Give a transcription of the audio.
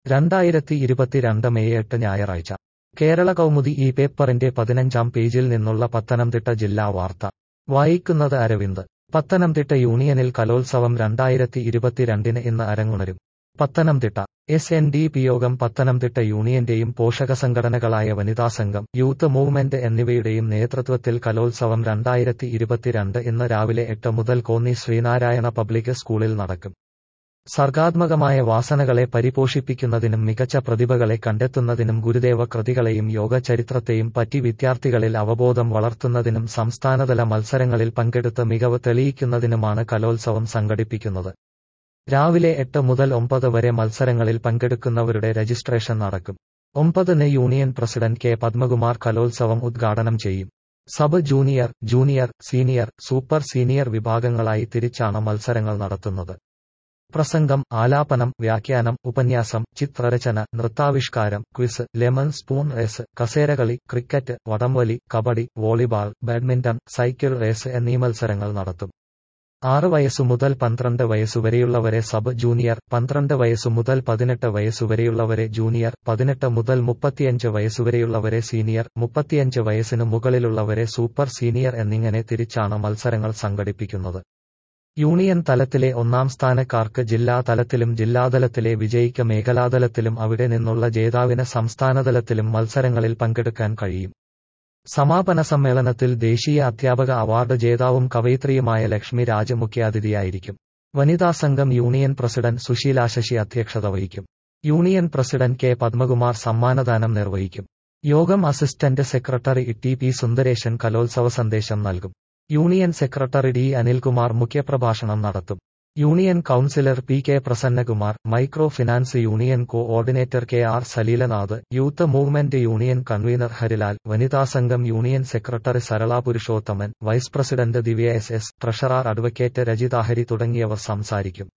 രണ്ടായിരത്തി ഇരുപത്തിരണ്ട് മെയ് എട്ട് ഞായറാഴ്ച കേരള കൗമുദി ഈ പേപ്പറിന്റെ പതിനഞ്ചാം പേജിൽ നിന്നുള്ള പത്തനംതിട്ട ജില്ലാ വാർത്ത വായിക്കുന്നത് അരവിന്ദ് പത്തനംതിട്ട യൂണിയനിൽ കലോത്സവം രണ്ടായിരത്തി ഇരുപത്തിരണ്ടിന് ഇന്ന് അരങ്ങുണരും Pathanamthitta S N D P യോഗം പത്തനംതിട്ട യൂണിയന്റെയും പോഷക സംഘടനകളായ വനിതാസംഘം യൂത്ത് മൂവ്മെന്റ് എന്നിവയുടെയും നേതൃത്വത്തിൽ കലോത്സവം രണ്ടായിരത്തി ഇരുപത്തിരണ്ട് ഇന്ന് രാവിലെ എട്ട് മുതൽ കോന്നി ശ്രീനാരായണ പബ്ലിക് സ്കൂളിൽ നടക്കും സർഗാത്മകമായ വാസനകളെ പരിപോഷിപ്പിക്കുന്നതിനും മികച്ച പ്രതിഭകളെ കണ്ടെത്തുന്നതിനും ഗുരുദേവ കൃതികളെയും യോഗ ചരിത്രത്തെയും പറ്റി വിദ്യാർത്ഥികളിൽ അവബോധം വളർത്തുന്നതിനും സംസ്ഥാനതല മത്സരങ്ങളിൽ പങ്കെടുത്ത് മികവ് തെളിയിക്കുന്നതിനുമാണ് കലോത്സവം സംഘടിപ്പിക്കുന്നത് രാവിലെ എട്ട് മുതൽ ഒമ്പത് വരെ മത്സരങ്ങളിൽ പങ്കെടുക്കുന്നവരുടെ രജിസ്ട്രേഷൻ നടക്കും ഒമ്പതിന് യൂണിയൻ പ്രസിഡന്റ് കെ പത്മകുമാർ കലോത്സവം ഉദ്ഘാടനം ചെയ്യും sub junior junior senior super senior വിഭാഗങ്ങളായി തിരിച്ചാണ് മത്സരങ്ങൾ നടത്തുന്നത് പ്രസംഗം ആലാപനം വ്യാഖ്യാനം ഉപന്യാസം ചിത്രരചന നൃത്താവിഷ്കാരം ക്വിസ് ലെമൺ സ്പൂൺ റേസ് കസേരകളി ക്രിക്കറ്റ് വടംവലി kabaddi volleyball badminton cycle race എന്നീ മത്സരങ്ങൾ നടത്തും ആറ് വയസ്സു മുതൽ പന്ത്രണ്ട് വയസ്സുവരെയുള്ളവരെ സബ് ജൂനിയർ പന്ത്രണ്ട് വയസ്സു മുതൽ പതിനെട്ട് വയസ്സുവരെയുള്ളവരെ ജൂനിയർ പതിനെട്ട് മുതൽ മുപ്പത്തിയഞ്ച് വയസ്സുവരെയുള്ളവരെ സീനിയർ മുപ്പത്തിയഞ്ച് വയസ്സിനു മുകളിലുള്ളവരെ സൂപ്പർ സീനിയർ എന്നിങ്ങനെ തിരിച്ചാണ് മത്സരങ്ങൾ സംഘടിപ്പിക്കുന്നത് യൂണിയൻ തലത്തിലെ ഒന്നാം സ്ഥാനക്കാർക്ക് ജില്ലാ തലത്തിലും ജില്ലാതലത്തിലെ വിജയിക്ക് മേഖലാതലത്തിലും അവിടെ നിന്നുള്ള ജേതാവിന് സംസ്ഥാനതലത്തിലും മത്സരങ്ങളിൽ പങ്കെടുക്കാൻ കഴിയും സമാപന സമ്മേളനത്തിൽ ദേശീയ അധ്യാപക അവാർഡ് ജേതാവും കവയിത്രിയുമായ ലക്ഷ്മി രാജ് മുഖ്യാതിഥിയായിരിക്കും വനിതാ സംഘം യൂണിയൻ പ്രസിഡന്റ് സുശീല ശശി അധ്യക്ഷത വഹിക്കും യൂണിയൻ പ്രസിഡന്റ് കെ പത്മകുമാർ സമ്മാനദാനം നിർവഹിക്കും യോഗം assistant secretary T P Sundaresan കലോത്സവ സന്ദേശം നൽകും യൂണിയൻ സെക്രട്ടറി ഡി അനിൽകുമാർ മുഖ്യപ്രഭാഷണം നടത്തും union councillor P K Prasannakumar micro finance union coordinator K R Saleelanath youth movement union convener Harilal വനിതാ സംഘം union secretary Sarala Purushothaman vice president Divya S S treasurer advocate രജിതാഹരി തുടങ്ങിയവർ സംസാരിക്കും